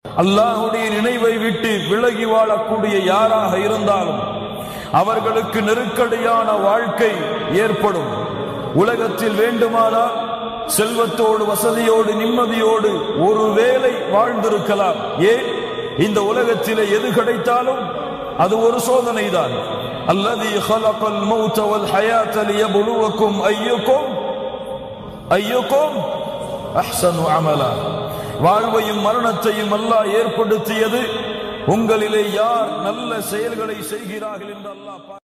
அல்லாஹுடைய நினைவை விட்டு விலகி வாழக்கூடிய யாராக இருந்தாலும் அவர்களுக்கு நெருக்கடியான வாழ்க்கை ஏற்படும் உலகத்தில் வேண்டுமானால் செல்வத்தோடு வசதியோடு நிம்மதியோடு ஒருவேளை வாழ்ந்திருக்கலாம் ஏன் இந்த உலகத்திலே எது கிடைத்தாலும் அது ஒரு சோதனை தான் அல்லது خلقல் மௌத வல் ஹயாத லியப்லுவக்கும் ஐயுக்கும் ஐயுக்கும் அஹ்சனு அமலா வாழ்வையும் மரணத்தையும் அல்லாஹ் ஏற்படுத்தியது உங்களிலே யார் நல்ல செயல்களை செய்கிறார்கள் என்று அல்லாஹ்